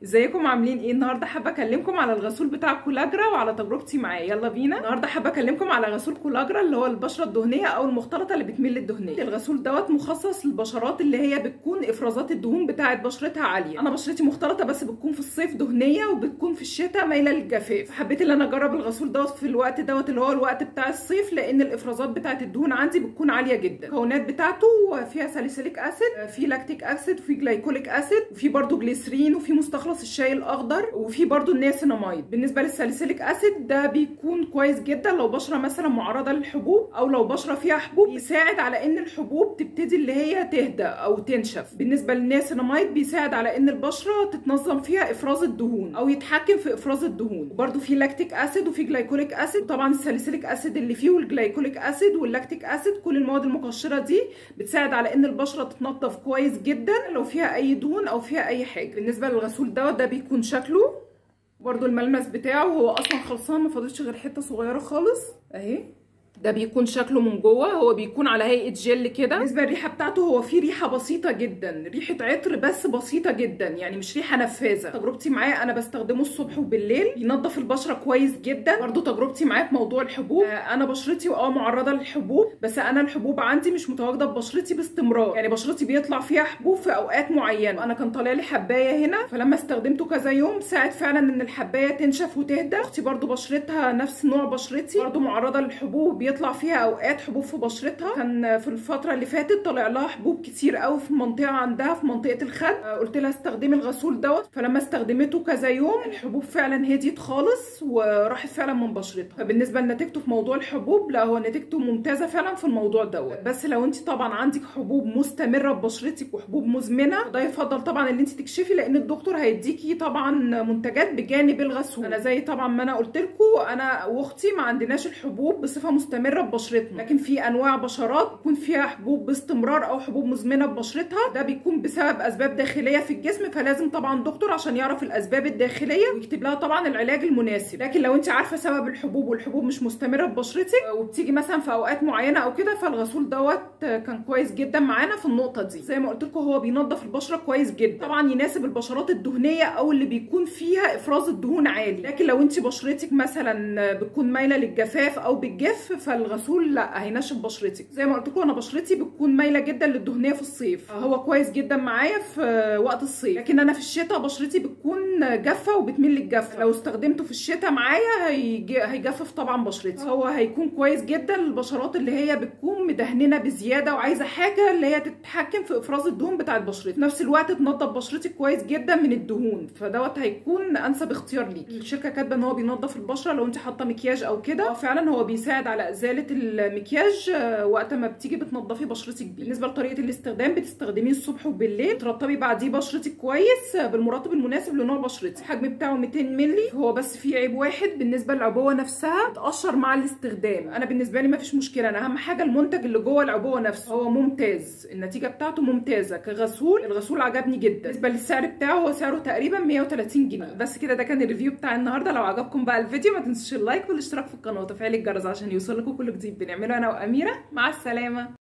ازيكم عاملين ايه النهارده حابه اكلمكم على الغسول بتاع كولاجرا وعلى تجربتي معاه يلا بينا النهارده حابه اكلمكم على غسول كولاجرا اللي هو البشره الدهنيه او المختلطه اللي بتميل للدهنيه الغسول دوت مخصص للبشرات اللي هي بتكون افرازات الدهون بتاعه بشرتها عاليه انا بشرتي مختلطه بس بتكون في الصيف دهنيه وبتكون في الشتاء مايله للجفاف حبيت ان انا اجرب الغسول دوت في الوقت دوت اللي هو الوقت بتاع الصيف لان الافرازات بتاعه الدهون عندي بتكون عاليه جدا المكونات بتاعته فيها ساليسيليك اسيد في لاكتيك اسيد وفي جلايكوليك اسيد وفي برده جليسرين وفي مستخلص الشاي الاخضر وفي برده النياسيناميد بالنسبه للساليسيليك اسيد ده بيكون كويس جدا لو بشره مثلا معرضه للحبوب او لو بشره فيها حبوب يساعد على ان الحبوب تبتدي اللي هي تهدى او تنشف بالنسبه للنياسيناميد بيساعد على ان البشره تتنظم فيها افراز الدهون او يتحكم في افراز الدهون وبرده في لاكتيك اسيد وفي جلايكوليك اسيد طبعا الساليسيليك اسيد اللي فيه والجلايكوليك اسيد واللاكتيك اسيد كل المواد المقشره دي بتساعد على ان البشره تتنظف كويس جدا لو فيها اي دهون او فيها اي حاجه بالنسبه للغسول دوت ده بيكون شكله برضو الملمس بتاعه هو اصلا خلصان ما فاضلش غير حته صغيره خالص اهي ده بيكون شكله من جوه هو بيكون على هيئه جل كده بالنسبه للريحه بتاعته هو فيه ريحه بسيطه جدا ريحه عطر بس بسيطه جدا يعني مش ريحه نفاذه تجربتي معاه انا بستخدمه الصبح وبالليل بينظف البشره كويس جدا برضو تجربتي معاه في موضوع الحبوب آه انا بشرتي اه معرضه للحبوب بس انا الحبوب عندي مش متواجده ببشرتي باستمرار يعني بشرتي بيطلع فيها حبوب في اوقات معينه انا كان طالع لي حبايه هنا فلما استخدمته كذا يوم ساعد فعلا ان الحبايه تنشف وتهدى اختي برضو بشرتها نفس نوع بشرتي برضو معرضه للحبوب بيطلع فيها اوقات حبوب في بشرتها كان في الفتره اللي فاتت طلع لها حبوب كتير قوي في منطقه عندها في منطقه الخد قلت لها استخدمي الغسول دوت فلما استخدمته كذا يوم الحبوب فعلا هديت خالص وراحت فعلا من بشرتها فبالنسبه لنتيجته في موضوع الحبوب لا هو نتيجته ممتازه فعلا في الموضوع دوت بس لو انت طبعا عندك حبوب مستمره ببشرتك وحبوب مزمنه ده يفضل طبعا ان انت تكشفي لان الدكتور هيديكي طبعا منتجات بجانب الغسول انا زي طبعا ما انا قلت لكم انا واختي ما عندناش الحبوب بصفه مستمره ببشرتنا لكن في انواع بشرات بيكون فيها حبوب باستمرار او حبوب مزمنه ببشرتها ده بيكون بسبب اسباب داخليه في الجسم فلازم طبعا دكتور عشان يعرف الاسباب الداخليه ويكتب لها طبعا العلاج المناسب لكن لو انت عارفه سبب الحبوب والحبوب مش مستمره ببشرتك وبتيجي مثلا في اوقات معينه او كده فالغسول دوت كان كويس جدا معانا في النقطه دي زي ما قلت لكم هو بينظف البشره كويس جدا طبعا يناسب البشرات الدهنيه او اللي بيكون فيها افراز الدهون عالي لكن لو انت بشرتك مثلا بتكون مايله للجفاف او بالجف فالغسول لا هينشف بشرتك زي ما قلت لكم انا بشرتي بتكون مايله جدا للدهنيه في الصيف هو كويس جدا معايا في وقت الصيف لكن انا في الشتاء بشرتي بتكون جافه وبتميل للجف لو استخدمته في الشتاء معايا هيجفف طبعا بشرتي هو هيكون كويس جدا للبشرات اللي هي بتكون مدهننه بزياده وعايزه حاجه اللي هي تتحكم في افراز الدهون بتاعت بشرتي في نفس الوقت تنظف بشرتك كويس جدا من الدهون فدوت هيكون انسب اختيار ليكي الشركه كاتبه ان هو بينظف البشره لو انت حاطه مكياج او كده فعلا هو بيساعد على ازاله المكياج وقت ما بتيجي بتنضفي بشرتك بيه بالنسبه لطريقه الاستخدام بتستخدميه الصبح وبالليل ترطبي بعديه بشرتك كويس بالمرطب المناسب لنوع بشرتك الحجم بتاعه 200 مللي هو بس فيه عيب واحد بالنسبه للعبوه نفسها بتقشر مع الاستخدام انا بالنسبه لي مفيش مشكله انا اهم حاجه المنتج اللي جوه العبوه نفسه هو ممتاز النتيجه بتاعته ممتازه كغسول الغسول عجبني جدا بالنسبه للسعر بتاعه هو سعره تقريبا 130 جنيه بس كده ده كان الريفيو بتاع النهارده لو عجبكم بقى الفيديو ما تنسوش اللايك والاشتراك في القناه وتفعيل الجرس عشان يوصل لكم كل جديد بنعمله انا واميره مع السلامه